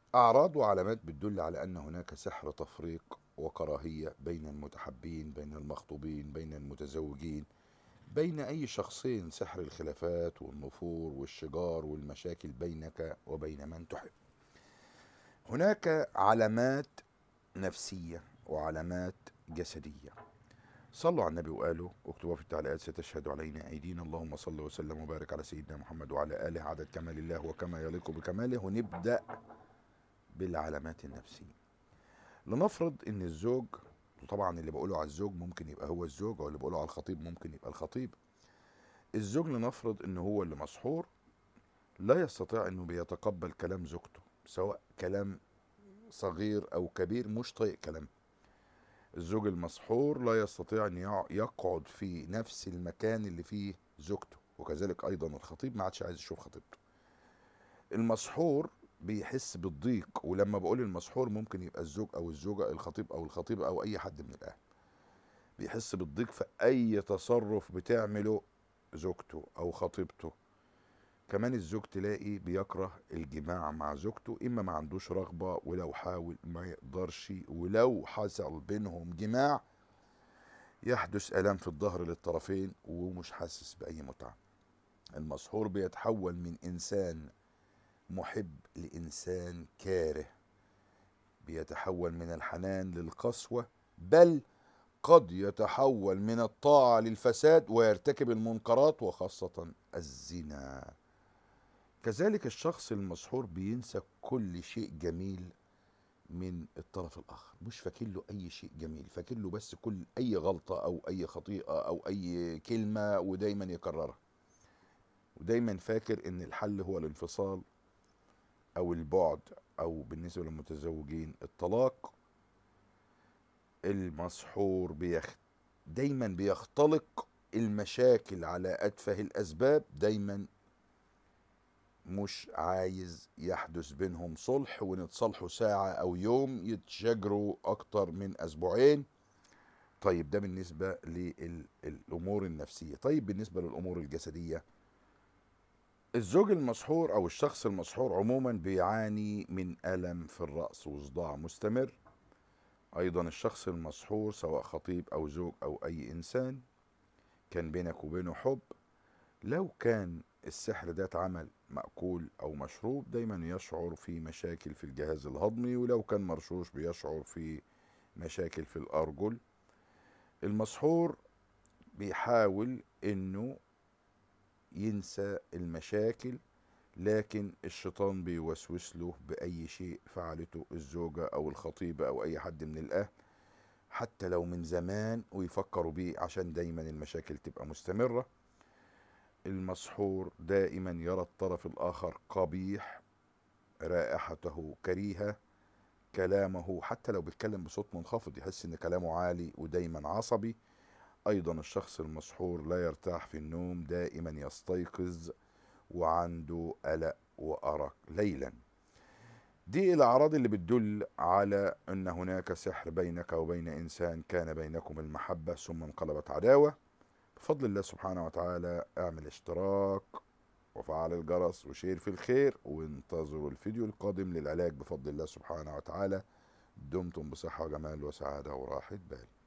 أعراض وعلامات بتدل على أن هناك سحر تفريق وكراهية بين المتحبين بين المخطوبين بين المتزوجين بين أي شخصين سحر الخلافات والنفور والشجار والمشاكل بينك وبين من تحب هناك علامات نفسية وعلامات جسدية صلوا على النبي وقالوا اكتبوا في التعليقات ستشهد علينا أيدينا اللهم صل وسلم وبارك على سيدنا محمد وعلى آله عدد كمال الله وكما يليق بكماله ونبدأ بالعلامات النفسية لنفرض ان الزوج وطبعا اللي بقوله على الزوج ممكن يبقى هو الزوج او اللي بقوله على الخطيب ممكن يبقى الخطيب الزوج لنفرض ان هو اللي مسحور لا يستطيع انه بيتقبل كلام زوجته سواء كلام صغير او كبير مش طايق كلام الزوج المسحور لا يستطيع ان يقعد في نفس المكان اللي فيه زوجته وكذلك ايضا الخطيب ما عادش عايز يشوف خطيبته المسحور بيحس بالضيق ولما بقول المسحور ممكن يبقى الزوج او الزوجه الخطيب او الخطيبه او اي حد من الاهل بيحس بالضيق في اي تصرف بتعمله زوجته او خطيبته كمان الزوج تلاقي بيكره الجماع مع زوجته اما ما عندوش رغبه ولو حاول ما يقدرش ولو حصل بينهم جماع يحدث الام في الظهر للطرفين ومش حاسس باي متعه المسحور بيتحول من انسان محب لإنسان كاره بيتحول من الحنان للقسوة بل قد يتحول من الطاعة للفساد ويرتكب المنكرات وخاصة الزنا كذلك الشخص المسحور بينسى كل شيء جميل من الطرف الآخر مش فاكر له أي شيء جميل فاكر له بس كل أي غلطة أو أي خطيئة أو أي كلمة ودايما يكررها ودايما فاكر إن الحل هو الانفصال او البعد او بالنسبه للمتزوجين الطلاق المسحور بيخ دايما بيختلق المشاكل على اتفه الاسباب دايما مش عايز يحدث بينهم صلح ونتصالحوا ساعة أو يوم يتشاجروا أكتر من أسبوعين طيب ده بالنسبة للأمور النفسية طيب بالنسبة للأمور الجسدية الزوج المسحور او الشخص المسحور عموما بيعاني من الم في الراس وصداع مستمر ايضا الشخص المسحور سواء خطيب او زوج او اي انسان كان بينك وبينه حب لو كان السحر ده اتعمل مأكول أو مشروب دايما يشعر في مشاكل في الجهاز الهضمي ولو كان مرشوش بيشعر في مشاكل في الأرجل المسحور بيحاول إنه ينسى المشاكل لكن الشيطان بيوسوس له بأي شيء فعلته الزوجة أو الخطيبة أو أي حد من الأهل حتى لو من زمان ويفكروا بيه عشان دايما المشاكل تبقى مستمرة المسحور دائما يرى الطرف الآخر قبيح رائحته كريهة كلامه حتى لو بيتكلم بصوت منخفض يحس ان كلامه عالي ودايما عصبي أيضا الشخص المسحور لا يرتاح في النوم دائما يستيقظ وعنده قلق وأرق ليلا دي الأعراض اللي بتدل على أن هناك سحر بينك وبين إنسان كان بينكم المحبة ثم انقلبت عداوة بفضل الله سبحانه وتعالى اعمل اشتراك وفعل الجرس وشير في الخير وانتظروا الفيديو القادم للعلاج بفضل الله سبحانه وتعالى دمتم بصحة وجمال وسعادة وراحة بال